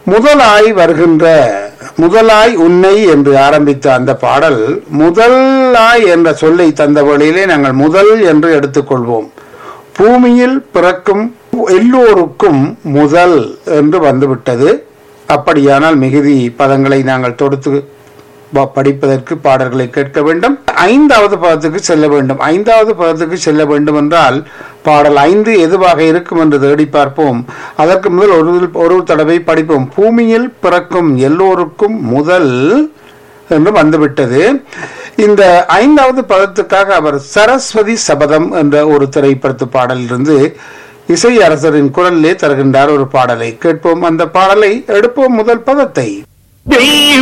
முதலாய் வருகின்ற முதலாய் உன்னை என்று ஆரம்பித்த அந்த பாடல் முதலாய் என்ற சொல்லை தந்த வழியிலே நாங்கள் முதல் என்று எடுத்துக்கொள்வோம் பூமியில் பிறக்கும் எல்லோருக்கும் முதல் என்று வந்துவிட்டது அப்படியானால் மிகுதி பதங்களை நாங்கள் தொடுத்து ப- படிப்பதற்கு பாடல்களை கேட்க வேண்டும் ஐந்தாவது பதத்துக்கு செல்ல வேண்டும் ஐந்தாவது பதத்துக்கு செல்ல வேண்டும் என்றால் பாடல் ஐந்து எதுவாக இருக்கும் என்று தேடி பார்ப்போம் அதற்கு முதல் ஒரு ஒரு தடவை படிப்போம் பூமியில் பிறக்கும் எல்லோருக்கும் முதல் என்று வந்துவிட்டது இந்த ஐந்தாவது பதத்துக்காக அவர் சரஸ்வதி சபதம் என்ற ஒரு திரைப்படத்து பாடலிலிருந்து இசை அரசரின் குரலிலே தருகின்றார் ஒரு பாடலை கேட்போம் அந்த பாடலை எடுப்போம் முதல் பதத்தை